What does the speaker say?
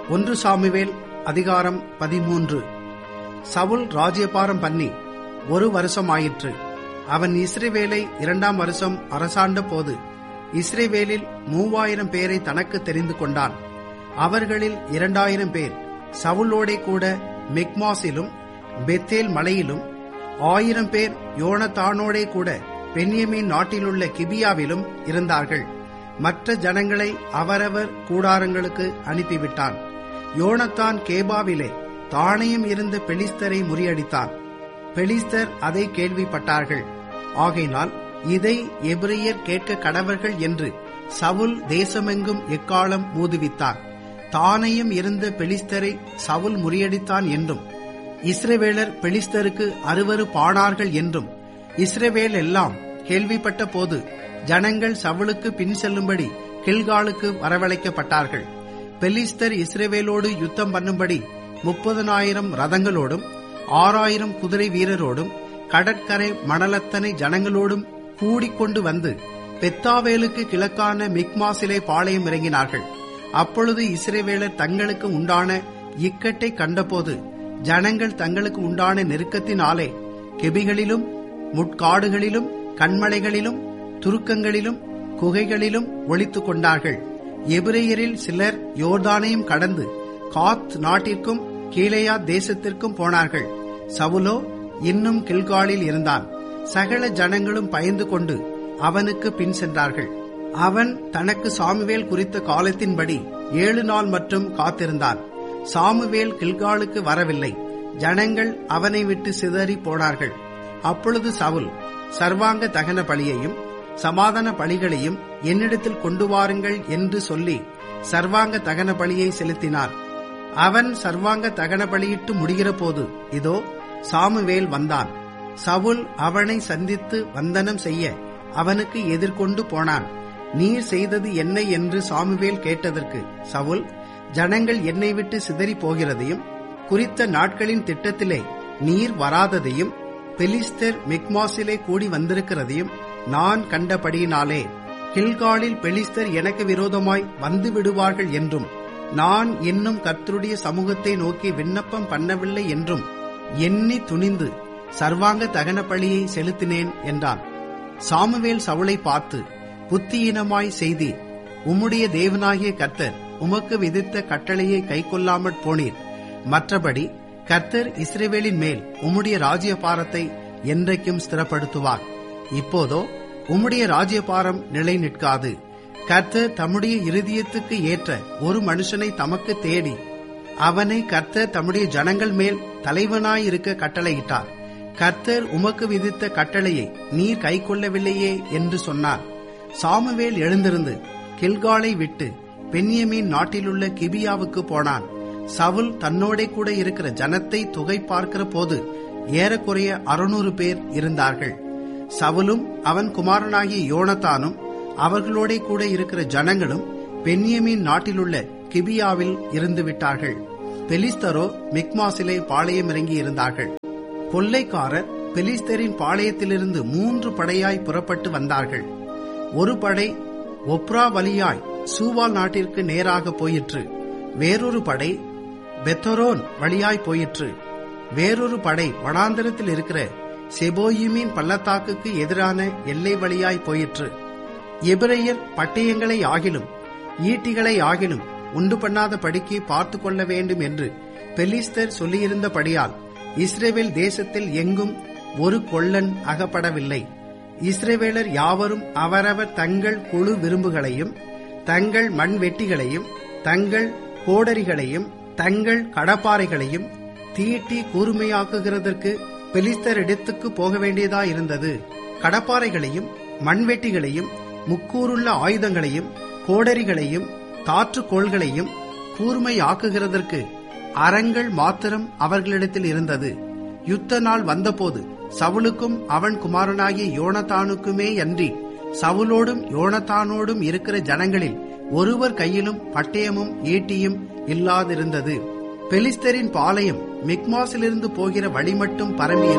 ஒன்று சாமுவேல் அதிகாரம் பதிமூன்று சவுல் ராஜ்யபாரம் பண்ணி ஒரு வருஷம் ஆயிற்று அவன் இஸ்ரேவேலை இரண்டாம் வருஷம் அரசாண்ட போது இஸ்ரேவேலில் மூவாயிரம் பேரை தனக்கு தெரிந்து கொண்டான் அவர்களில் இரண்டாயிரம் பேர் சவுலோடே கூட மிக்மாஸிலும் பெத்தேல் மலையிலும் ஆயிரம் பேர் யோனத்தானோடே கூட பென்யமின் நாட்டிலுள்ள கிபியாவிலும் இருந்தார்கள் மற்ற ஜனங்களை அவரவர் கூடாரங்களுக்கு அனுப்பிவிட்டான் யோனத்தான் கேபாவிலே தானையும் இருந்த பெலிஸ்தரை முறியடித்தான் பெலிஸ்தர் அதை கேள்விப்பட்டார்கள் ஆகையினால் இதை எபிரியர் கேட்க கடவர்கள் என்று சவுல் தேசமெங்கும் எக்காலம் ஊதுவித்தான் தானையும் இருந்த பெலிஸ்தரை சவுல் முறியடித்தான் என்றும் இஸ்ரவேலர் பெலிஸ்தருக்கு அறுவரு பானார்கள் என்றும் இஸ்ரவேல் எல்லாம் கேள்விப்பட்ட போது ஜனங்கள் சவுலுக்கு பின் செல்லும்படி கில்காலுக்கு வரவழைக்கப்பட்டார்கள் பெலிஸ்தர் இஸ்ரவேலோடு யுத்தம் பண்ணும்படி முப்பதனாயிரம் ரதங்களோடும் ஆறாயிரம் குதிரை வீரரோடும் கடற்கரை மணலத்தனை ஜனங்களோடும் கூடிக்கொண்டு வந்து பெத்தாவேலுக்கு கிழக்கான மிக்மாசிலே பாளையம் இறங்கினார்கள் அப்பொழுது இஸ்ரேவேலர் தங்களுக்கு உண்டான இக்கட்டை கண்டபோது ஜனங்கள் தங்களுக்கு உண்டான நெருக்கத்தினாலே கெபிகளிலும் முட்காடுகளிலும் கண்மலைகளிலும் துருக்கங்களிலும் குகைகளிலும் ஒளித்துக் கொண்டார்கள் எபிரேயரில் சிலர் யோர்தானையும் கடந்து காத் நாட்டிற்கும் கீழையா தேசத்திற்கும் போனார்கள் சவுலோ இன்னும் கில்காலில் இருந்தான் சகல ஜனங்களும் பயந்து கொண்டு அவனுக்கு பின் சென்றார்கள் அவன் தனக்கு சாமுவேல் குறித்த காலத்தின்படி ஏழு நாள் மட்டும் காத்திருந்தான் சாமுவேல் கில்காலுக்கு வரவில்லை ஜனங்கள் அவனை விட்டு சிதறி போனார்கள் அப்பொழுது சவுல் சர்வாங்க தகன பலியையும் சமாதான பலிகளையும் என்னிடத்தில் கொண்டு வாருங்கள் என்று சொல்லி சர்வாங்க தகன பலியை செலுத்தினார் அவன் சர்வாங்க தகன பலியிட்டு முடிகிற போது இதோ சாமுவேல் வந்தான் சவுல் அவனை சந்தித்து வந்தனம் செய்ய அவனுக்கு எதிர்கொண்டு போனான் நீர் செய்தது என்ன என்று சாமுவேல் கேட்டதற்கு சவுல் ஜனங்கள் என்னை விட்டு சிதறி போகிறதையும் குறித்த நாட்களின் திட்டத்திலே நீர் வராததையும் பெலிஸ்தர் மிக்மாசிலே கூடி வந்திருக்கிறதையும் நான் கண்டபடியினாலே கில்காலில் பெலிஸ்தர் எனக்கு விரோதமாய் வந்து விடுவார்கள் என்றும் நான் இன்னும் கர்த்தருடைய சமூகத்தை நோக்கி விண்ணப்பம் பண்ணவில்லை என்றும் எண்ணி துணிந்து சர்வாங்க தகன பலியை செலுத்தினேன் என்றான் சாமுவேல் சவுளை பார்த்து புத்தியீனமாய் செய்தி உம்முடைய தேவனாகிய கர்த்தர் உமக்கு விதித்த கட்டளையை கைக்கொள்ளாமற் போனீர் மற்றபடி கர்த்தர் இஸ்ரேவேலின் மேல் உம்முடைய ராஜ்யபாரத்தை என்றைக்கும் ஸ்திரப்படுத்துவார் இப்போதோ உம்முடைய ராஜ்யபாரம் நிலை நிற்காது கர்த்தர் தம்முடைய இருதயத்துக்கு ஏற்ற ஒரு மனுஷனை தமக்கு தேடி அவனை கர்த்தர் தம்முடைய ஜனங்கள் மேல் தலைவனாயிருக்க கட்டளையிட்டார் கர்த்தர் உமக்கு விதித்த கட்டளையை நீர் கைக்கொள்ளவில்லையே என்று சொன்னார் சாமுவேல் எழுந்திருந்து கில்காலை விட்டு பென்யமீன் நாட்டிலுள்ள கிபியாவுக்கு போனான் சவுல் தன்னோடே கூட இருக்கிற ஜனத்தை தொகை பார்க்கிற போது ஏறக்குறைய அறுநூறு பேர் இருந்தார்கள் சவுலும் அவன் குமாரனாகிய யோனத்தானும் அவர்களோட கூட இருக்கிற ஜனங்களும் பென்யமீன் நாட்டிலுள்ள கிபியாவில் இருந்து விட்டார்கள் பெலிஸ்தரோ மிக்மாசிலே பாளையம் இறங்கி இருந்தார்கள் கொள்ளைக்காரர் பெலிஸ்தரின் பாளையத்திலிருந்து மூன்று படையாய் புறப்பட்டு வந்தார்கள் ஒரு படை ஒப்ரா வழியாய் சூவால் நாட்டிற்கு நேராக போயிற்று வேறொரு படை பெத்தரோன் வழியாய் போயிற்று வேறொரு படை வடாந்திரத்தில் இருக்கிற செபோயிமின் பள்ளத்தாக்குக்கு எதிரான எல்லை வழியாய் போயிற்று எபிரையர் பட்டயங்களை ஆகிலும் ஈட்டிகளை ஆகிலும் உண்டு பண்ணாத படிக்கு பார்த்து கொள்ள வேண்டும் என்று பெலிஸ்தர் சொல்லியிருந்தபடியால் இஸ்ரேவேல் தேசத்தில் எங்கும் ஒரு கொள்ளன் அகப்படவில்லை இஸ்ரேவேலர் யாவரும் அவரவர் தங்கள் குழு விரும்புகளையும் தங்கள் மண்வெட்டிகளையும் தங்கள் கோடரிகளையும் தங்கள் கடப்பாறைகளையும் தீட்டி கூர்மையாக்குகிறதற்கு பெலிஸ்தர் இடத்துக்கு போக வேண்டியதாயிருந்தது கடப்பாறைகளையும் மண்வெட்டிகளையும் முக்கூறுள்ள ஆயுதங்களையும் கோடரிகளையும் தாற்றுக்கோள்களையும் கூர்மையாக்குகிறதற்கு அறங்கள் மாத்திரம் அவர்களிடத்தில் இருந்தது யுத்த நாள் வந்தபோது சவுலுக்கும் அவன் குமாரனாகிய யோனத்தானுக்குமே அன்றி சவுலோடும் யோனத்தானோடும் இருக்கிற ஜனங்களில் ஒருவர் கையிலும் பட்டயமும் ஈட்டியும் இல்லாதிருந்தது பெலிஸ்தரின் பாளையம் மிக்மாஸிலிருந்து போகிற வழி மட்டும் பரம்பி